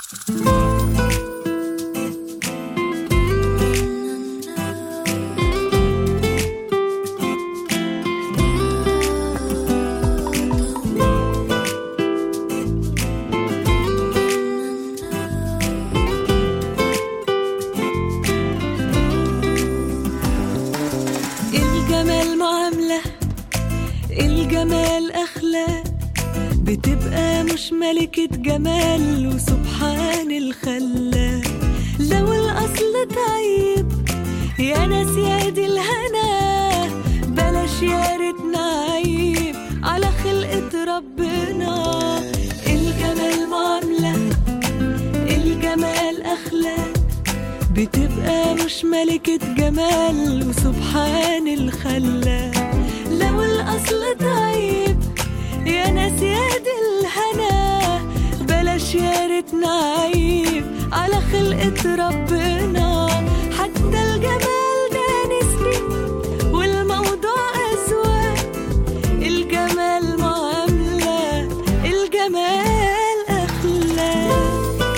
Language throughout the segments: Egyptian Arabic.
الجمال معاملة الجمال أخلاق بتبقى مش ملكة جمال وسبحان الخلاق لو الأصل طيب يا ناس يا دي الهنا بلاش يا ريتنا عيب على خلقة ربنا الجمال معاملة الجمال أخلاق بتبقى مش ملكة جمال وسبحان الخلاق لو الأصل طيب يا ناس يا دي الهنا بلاش يا ريتنا عيب على خلقة ربنا حتى الجمال ده نسبي والموضوع أذواق الجمال معاملة الجمال أخلاق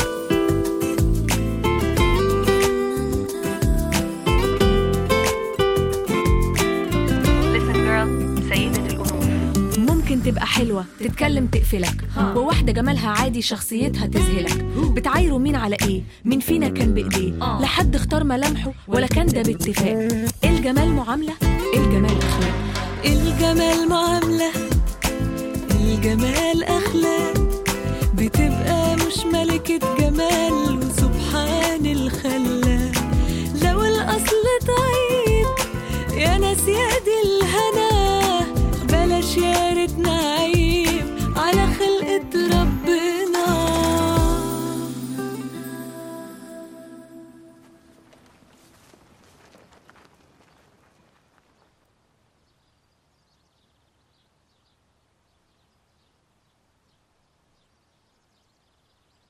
Listen girl سيدة الأمور ممكن تبقى حلوة تتكلم تقفلك وواحدة جمالها عادي شخصيتها تذهلك بتعايروا مين على ايه مين فينا كان بايديه لا حد اختار ملامحه ولا كان ده باتفاق الجمال معاملة الجمال اخلاق الجمال معاملة الجمال أخلاق بتبقى مش ملكة جمال